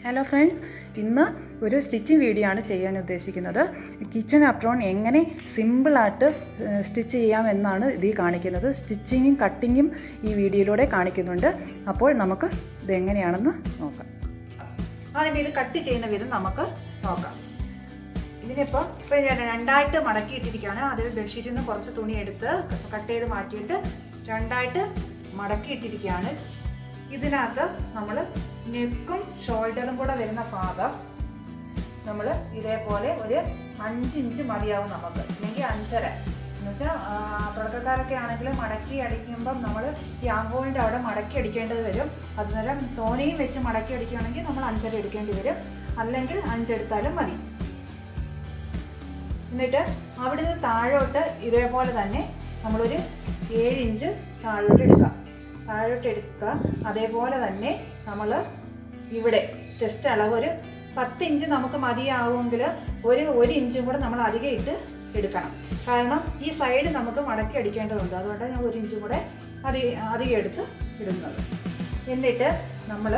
hello friends ഇന്ന് ഒരു stitching video ആണ് ചെയ്യാൻ ഉദ്ദേശിക്കുന്നത് കിച്ചൺ അപ്രോൺ എങ്ങനെ സിമ്പിളായിട്ട് സ്റ്റിച്ച് ചെയ്യാമെന്നാണ് ഇതിൽ കാണിക്കുന്നത് സ്റ്റിച്ചിങ്ങും കട്ടിങ്ങും ഈ വീഡിയോയിലൂടെ കാണിക്കുന്നുണ്ട് അപ്പോൾ നമുക്ക് ഇതെങ്ങനെയാണെന്ന് നോക്കാം ആദ്യം ഇത് കട്ട് ചെയ്യുന്ന വിധം നമുക്ക് നോക്കാം ഇതിനിപ്പോൾ ഇപ്പോൾ ഞാൻ രണ്ടായിട്ട് മടക്കിയിട്ടിരിക്കുകയാണ് അതിൽ ബെഡ്ഷീറ്റിൽ നിന്ന് കുറച്ച് തുണി എടുത്ത് കട്ട് ചെയ്ത് മാറ്റിയിട്ട് രണ്ടായിട്ട് മടക്കിയിട്ടിരിക്കുകയാണ് ഇതിനകത്ത് നമ്മൾ നെക്കും ഷോൾഡറും കൂടെ വരുന്ന ഭാഗം നമ്മൾ ഇതേപോലെ ഒരു അഞ്ച് ഇഞ്ച് മതിയാവും നമുക്ക് അല്ലെങ്കിൽ അഞ്ചര എന്നുവെച്ചാൽ തുടക്കക്കാരൊക്കെ ആണെങ്കിൽ മടക്കി അടിക്കുമ്പം നമ്മൾ ഈ ആങ്കോളിൻ്റെ അവിടെ മടക്കി അടിക്കേണ്ടത് വരും അതുനേരം തോനെയും വെച്ച് മടക്കി അടിക്കുകയാണെങ്കിൽ നമ്മൾ അഞ്ചര എടുക്കേണ്ടി വരും അല്ലെങ്കിൽ അഞ്ചെടുത്താലും മതി എന്നിട്ട് അവിടെ നിന്ന് താഴോട്ട് ഇതേപോലെ തന്നെ നമ്മളൊരു ഏഴ് ഇഞ്ച് താഴോട്ട് എടുക്കാം താഴോട്ട് എടുക്കുക അതേപോലെ തന്നെ നമ്മൾ ഇവിടെ ചെസ്റ്റ് അളവ് ഒരു പത്ത് ഇഞ്ച് നമുക്ക് മതിയാവുമെങ്കിൽ ഒരു ഒരു ഇഞ്ചും കൂടെ നമ്മൾ അധികം ഇട്ട് എടുക്കണം കാരണം ഈ സൈഡ് നമുക്ക് മടക്കി അടിക്കേണ്ടതുണ്ട് അതുകൊണ്ടാണ് ഞാൻ ഒരു ഇഞ്ചും കൂടെ അധികം അധികം എടുത്ത് ഇടുന്നത് എന്നിട്ട് നമ്മൾ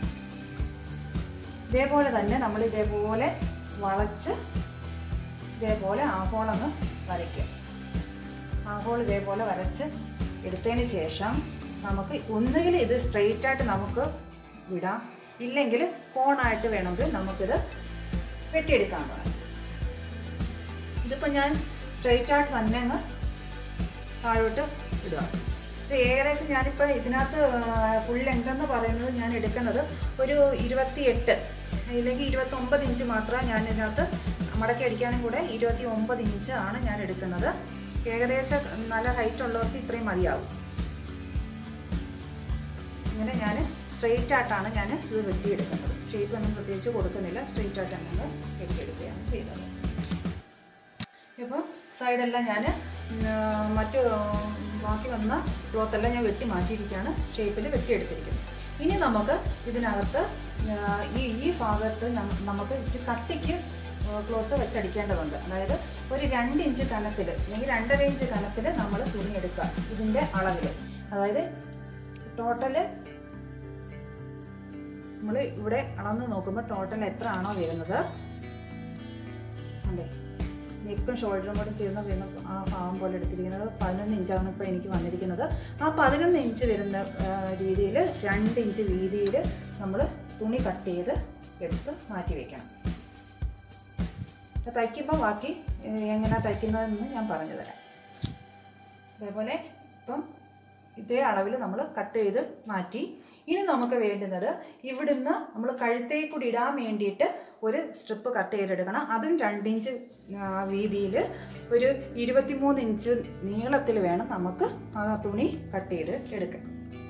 ഇതേപോലെ തന്നെ നമ്മൾ ഇതേപോലെ വളച്ച് ഇതേപോലെ ആഹോളങ്ങ് വരയ്ക്കുക ആഹോൾ ഇതേപോലെ വരച്ച് എടുത്തതിന് ശേഷം നമുക്ക് ഒന്നുകിൽ ഇത് സ്ട്രെയിറ്റ് ആയിട്ട് നമുക്ക് വിടാം ഇല്ലെങ്കിൽ കോണായിട്ട് വേണമെങ്കിൽ നമുക്കിത് വെട്ടിയെടുക്കാവുന്നതാണ് ഇതിപ്പോൾ ഞാൻ സ്ട്രെയിറ്റ് ആയിട്ട് തന്നെ അങ്ങ് താഴോട്ട് ഇടുക ഇത് ഏകദേശം ഞാനിപ്പോൾ ഇതിനകത്ത് ഫുൾ ലെങ്ത് എന്ന് പറയുന്നത് ഞാൻ എടുക്കുന്നത് ഒരു ഇരുപത്തിയെട്ട് അല്ലെങ്കിൽ ഇരുപത്തൊമ്പത് ഇഞ്ച് മാത്രമേ ഞാൻ ഇതിനകത്ത് മടക്കി അടിക്കാനും കൂടെ ഇരുപത്തി ഒമ്പത് ഇഞ്ച് ആണ് ഞാൻ എടുക്കുന്നത് ഏകദേശം നല്ല ഹൈറ്റ് ഉള്ളവർക്ക് ഇത്രയും മതിയാവും ഇങ്ങനെ ഞാൻ സ്ട്രെയിറ്റ് ആയിട്ടാണ് ഞാൻ ഇത് വെട്ടിയെടുക്കുന്നത് ഷേപ്പ് ഒന്നും പ്രത്യേകിച്ച് കൊടുക്കുന്നില്ല സ്ട്രെയിറ്റ് ആയിട്ട് അങ്ങനെ വെട്ടിയെടുക്കുകയാണ് ചെയ്തത് ഇപ്പോൾ സൈഡെല്ലാം ഞാൻ മറ്റ് ബാക്കി വന്ന ക്ലോത്തെല്ലാം ഞാൻ വെട്ടി മാറ്റിയിരിക്കുകയാണ് ഷേപ്പിൽ വെട്ടിയെടുത്തിരിക്കുന്നത് ഇനി നമുക്ക് ഇതിനകത്ത് ഈ ഈ ഭാഗത്ത് നമുക്ക് ഇച്ചിരി കട്ടിക്ക് ക്ലോത്ത് വെച്ചടിക്കേണ്ടതുണ്ട് അതായത് ഒരു രണ്ട് ഇഞ്ച് കനത്തിൽ അല്ലെങ്കിൽ രണ്ടര ഇഞ്ച് കനത്തിൽ നമ്മൾ തുണി എടുക്കുക ഇതിൻ്റെ അളവിൽ അതായത് ടോട്ടല് നമ്മൾ ഇവിടെ അളന്ന് നോക്കുമ്പോൾ ടോട്ടൽ എത്ര ആണോ വരുന്നത് അല്ലേ നെക്കും ഷോൾഡറും കൂടി ചേർന്ന് വരുന്ന ആ ഭാഗം പോലെ എടുത്തിരിക്കുന്നത് പതിനൊന്ന് ഇഞ്ചാണ് ഇപ്പോൾ എനിക്ക് വന്നിരിക്കുന്നത് ആ പതിനൊന്ന് ഇഞ്ച് വരുന്ന രീതിയിൽ രണ്ട് ഇഞ്ച് വീതിയിൽ നമ്മൾ തുണി കട്ട് ചെയ്ത് എടുത്ത് മാറ്റി വയ്ക്കണം തയ്ക്കുമ്പോൾ ബാക്കി എങ്ങനെയാണ് തയ്ക്കുന്നതെന്ന് ഞാൻ പറഞ്ഞു തരാം അതേപോലെ ഇപ്പം ഇതേ അളവിൽ നമ്മൾ കട്ട് ചെയ്ത് മാറ്റി ഇനി നമുക്ക് വേണ്ടുന്നത് ഇവിടുന്ന് നമ്മൾ കഴുത്തേ കൂടി ഇടാൻ വേണ്ടിയിട്ട് ഒരു സ്ട്രിപ്പ് കട്ട് ചെയ്തെടുക്കണം അതും രണ്ടിഞ്ച് വീതിയിൽ ഒരു ഇരുപത്തിമൂന്ന് ഇഞ്ച് നീളത്തിൽ വേണം നമുക്ക് ആ തുണി കട്ട് ചെയ്ത് എടുക്കാൻ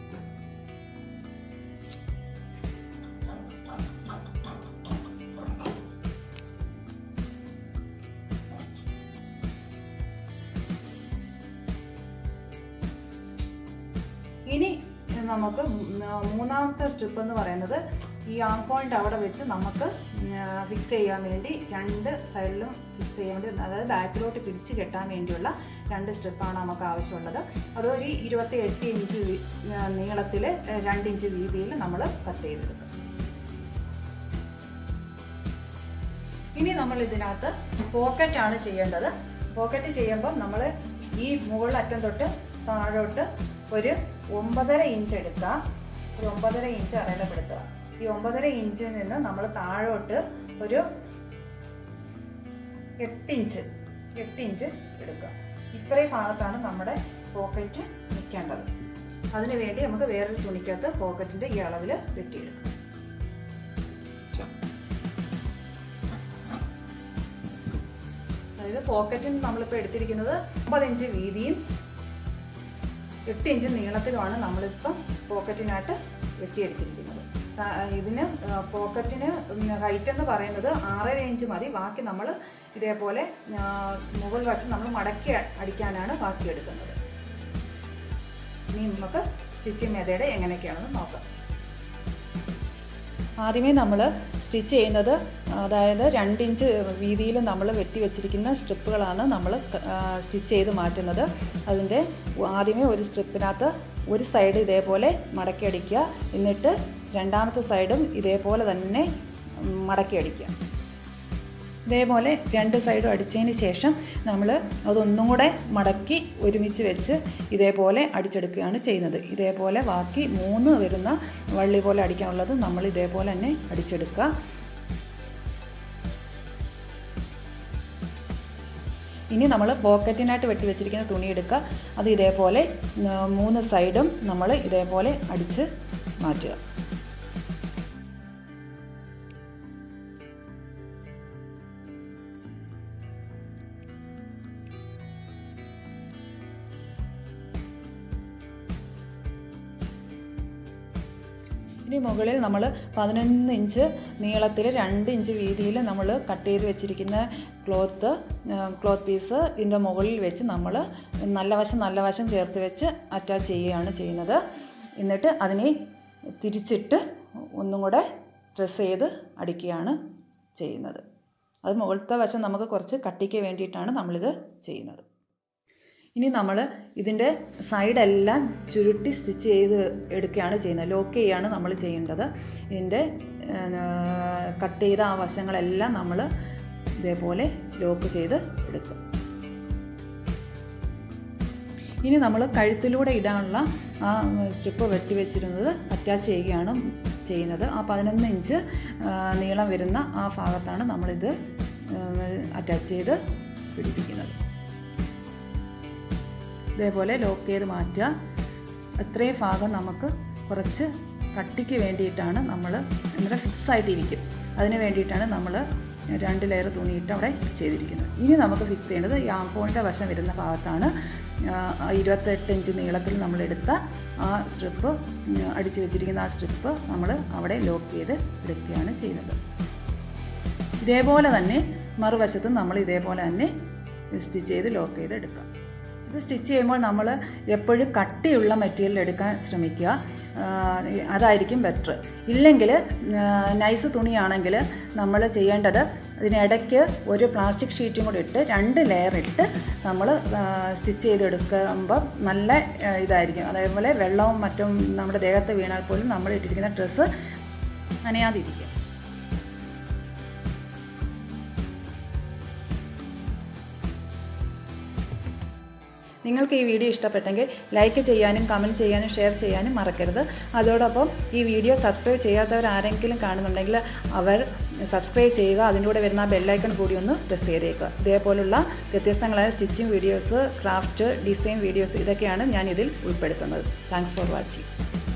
ഇനി നമുക്ക് മൂന്നാമത്തെ സ്ട്രിപ്പ് എന്ന് പറയുന്നത് ഈ ആംകോളിൻ്റെ അവിടെ വെച്ച് നമുക്ക് ഫിക്സ് ചെയ്യാൻ വേണ്ടി രണ്ട് സൈഡിലും ഫിക്സ് ചെയ്യാൻ വേണ്ടി അതായത് ബാക്കിലോട്ട് പിടിച്ച് കെട്ടാൻ വേണ്ടിയുള്ള രണ്ട് സ്ട്രിപ്പാണ് നമുക്ക് ആവശ്യമുള്ളത് അതൊരു ഇരുപത്തി എട്ട് ഇഞ്ച് നീളത്തിൽ രണ്ട് ഇഞ്ച് വീതിയിൽ നമ്മൾ കട്ട് ചെയ്തെടുക്കും ഇനി നമ്മൾ ഇതിനകത്ത് പോക്കറ്റാണ് ചെയ്യേണ്ടത് പോക്കറ്റ് ചെയ്യുമ്പോൾ നമ്മൾ ഈ മുകളിലറ്റം തൊട്ട് താഴോട്ട് ഒരു ഒമ്പതര ഇഞ്ച് എടുക്കുക ഒരു ഒമ്പതര ഇഞ്ച് അടയാളപ്പെടുത്തുക ഈ ഒമ്പതര ഇഞ്ചിൽ നിന്ന് നമ്മൾ താഴോട്ട് ഒരു എട്ട് ഇഞ്ച് എട്ട് ഇഞ്ച് എടുക്കുക ഇത്രയും ഭാഗത്താണ് നമ്മുടെ പോക്കറ്റ് നിൽക്കേണ്ടത് അതിനു വേണ്ടി നമുക്ക് വേറൊരു തുണിക്കകത്ത് പോക്കറ്റിൻ്റെ ഈ അളവിൽ വെട്ടിയെടുക്കാം അതായത് പോക്കറ്റിന് നമ്മളിപ്പോൾ എടുത്തിരിക്കുന്നത് ഒമ്പത് ഇഞ്ച് വീതിയും എട്ട് ഇഞ്ച് നീളത്തിലുമാണ് നമ്മളിപ്പം പോക്കറ്റിനായിട്ട് വെട്ടിയെടുത്തിരിക്കുന്നത് ഇതിന് പോക്കറ്റിന് ഹൈറ്റ് എന്ന് പറയുന്നത് ആറര ഇഞ്ച് മതി ബാക്കി നമ്മൾ ഇതേപോലെ മുകൾ വശം നമ്മൾ മടക്കി അടിക്കാനാണ് ബാക്കി എടുക്കുന്നത് ഇനി നമുക്ക് സ്റ്റിച്ചിങ് മെത്തേഡ് എങ്ങനെയൊക്കെയാണെന്ന് നോക്കാം ആദ്യമേ നമ്മൾ സ്റ്റിച്ച് ചെയ്യുന്നത് അതായത് രണ്ടിഞ്ച് വീതിയിൽ നമ്മൾ വെട്ടി വെച്ചിരിക്കുന്ന സ്ട്രിപ്പുകളാണ് നമ്മൾ സ്റ്റിച്ച് ചെയ്ത് മാറ്റുന്നത് അതിൻ്റെ ആദ്യമേ ഒരു സ്ട്രിപ്പിനകത്ത് ഒരു സൈഡ് ഇതേപോലെ മടക്കി അടിക്കുക എന്നിട്ട് രണ്ടാമത്തെ സൈഡും ഇതേപോലെ തന്നെ മടക്കി അടിക്കുക ഇതേപോലെ രണ്ട് സൈഡും അടിച്ചതിന് ശേഷം നമ്മൾ അതൊന്നും കൂടെ മടക്കി ഒരുമിച്ച് വെച്ച് ഇതേപോലെ അടിച്ചെടുക്കുകയാണ് ചെയ്യുന്നത് ഇതേപോലെ ബാക്കി മൂന്ന് വരുന്ന വള്ളി പോലെ അടിക്കാനുള്ളത് നമ്മൾ ഇതേപോലെ തന്നെ അടിച്ചെടുക്കുക ഇനി നമ്മൾ പോക്കറ്റിനായിട്ട് വെട്ടി വെച്ചിരിക്കുന്ന തുണി എടുക്കുക അത് ഇതേപോലെ മൂന്ന് സൈഡും നമ്മൾ ഇതേപോലെ അടിച്ച് മാറ്റുക ഇനി മുകളിൽ നമ്മൾ പതിനൊന്ന് ഇഞ്ച് നീളത്തിൽ രണ്ട് ഇഞ്ച് വീതിയിൽ നമ്മൾ കട്ട് ചെയ്ത് വെച്ചിരിക്കുന്ന ക്ലോത്ത് ക്ലോത്ത് പീസ് ഇതിൻ്റെ മുകളിൽ വെച്ച് നമ്മൾ നല്ല വശം നല്ല വശം ചേർത്ത് വെച്ച് അറ്റാച്ച് ചെയ്യുകയാണ് ചെയ്യുന്നത് എന്നിട്ട് അതിനെ തിരിച്ചിട്ട് ഒന്നും കൂടെ പ്രസ് ചെയ്ത് അടിക്കുകയാണ് ചെയ്യുന്നത് അത് മുകളിലത്തെ വശം നമുക്ക് കുറച്ച് കട്ടിക്ക് വേണ്ടിയിട്ടാണ് നമ്മളിത് ചെയ്യുന്നത് ഇനി നമ്മൾ ഇതിൻ്റെ സൈഡെല്ലാം ചുരുട്ടി സ്റ്റിച്ച് ചെയ്ത് എടുക്കുകയാണ് ചെയ്യുന്നത് ലോക്ക് ചെയ്യുകയാണ് നമ്മൾ ചെയ്യേണ്ടത് ഇതിൻ്റെ കട്ട് ചെയ്ത ആ വശങ്ങളെല്ലാം നമ്മൾ ഇതേപോലെ ലോക്ക് ചെയ്ത് എടുക്കും ഇനി നമ്മൾ കഴുത്തിലൂടെ ഇടാനുള്ള ആ സ്ട്രിപ്പ് വെട്ടി വെച്ചിരുന്നത് അറ്റാച്ച് ചെയ്യുകയാണ് ചെയ്യുന്നത് ആ പതിനൊന്ന് ഇഞ്ച് നീളം വരുന്ന ആ ഭാഗത്താണ് നമ്മളിത് അറ്റാച്ച് ചെയ്ത് പിടിപ്പിക്കുന്നത് ഇതേപോലെ ലോക്ക് ചെയ്ത് മാറ്റുക എത്രയും ഭാഗം നമുക്ക് കുറച്ച് കട്ടിക്ക് വേണ്ടിയിട്ടാണ് നമ്മൾ നമ്മുടെ ഫിക്സ് ആയിട്ടിരിക്കും അതിന് വേണ്ടിയിട്ടാണ് നമ്മൾ രണ്ട് ലെയർ തുണിയിട്ട് അവിടെ ചെയ്തിരിക്കുന്നത് ഇനി നമുക്ക് ഫിക്സ് ചെയ്യേണ്ടത് ഈ ആംപോണിൻ്റെ വശം വരുന്ന ഭാഗത്താണ് ഇരുപത്തെട്ട് ഇഞ്ച് നീളത്തിൽ നമ്മൾ എടുത്ത ആ സ്ട്രിപ്പ് അടിച്ചു വെച്ചിരിക്കുന്ന ആ സ്ട്രിപ്പ് നമ്മൾ അവിടെ ലോക്ക് ചെയ്ത് എടുക്കുകയാണ് ചെയ്യുന്നത് ഇതേപോലെ തന്നെ മറുവശത്തും നമ്മൾ ഇതേപോലെ തന്നെ സ്റ്റിച്ച് ചെയ്ത് ലോക്ക് ചെയ്ത് എടുക്കാം ഇത് സ്റ്റിച്ച് ചെയ്യുമ്പോൾ നമ്മൾ എപ്പോഴും കട്ടിയുള്ള മെറ്റീരിയൽ എടുക്കാൻ ശ്രമിക്കുക അതായിരിക്കും ബെറ്റർ ഇല്ലെങ്കിൽ നൈസ് തുണിയാണെങ്കിൽ നമ്മൾ ചെയ്യേണ്ടത് ഇതിനിടയ്ക്ക് ഒരു പ്ലാസ്റ്റിക് ഷീറ്റും കൂടി ഇട്ട് രണ്ട് ലെയർ ഇട്ട് നമ്മൾ സ്റ്റിച്ച് ചെയ്തെടുക്കുമ്പോൾ നല്ല ഇതായിരിക്കും അതേപോലെ വെള്ളവും മറ്റും നമ്മുടെ ദേഹത്ത് വീണാൽ പോലും നമ്മൾ ഇട്ടിരിക്കുന്ന ഡ്രസ്സ് നനയാതിരിക്കും നിങ്ങൾക്ക് ഈ വീഡിയോ ഇഷ്ടപ്പെട്ടെങ്കിൽ ലൈക്ക് ചെയ്യാനും കമൻറ്റ് ചെയ്യാനും ഷെയർ ചെയ്യാനും മറക്കരുത് അതോടൊപ്പം ഈ വീഡിയോ സബ്സ്ക്രൈബ് ചെയ്യാത്തവർ ആരെങ്കിലും കാണുന്നുണ്ടെങ്കിൽ അവർ സബ്സ്ക്രൈബ് ചെയ്യുക അതിൻ്റെ കൂടെ വരുന്ന ബെല്ലൈക്കൺ കൂടി ഒന്ന് പ്രസ് ചെയ്തേക്കുക ഇതേപോലുള്ള വ്യത്യസ്തങ്ങളായ stitching videos craft design videos ഇതൊക്കെയാണ് ഞാൻ ഇതിൽ ഉൾപ്പെടുത്തുന്നത് താങ്ക്സ് ഫോർ വാച്ചിങ്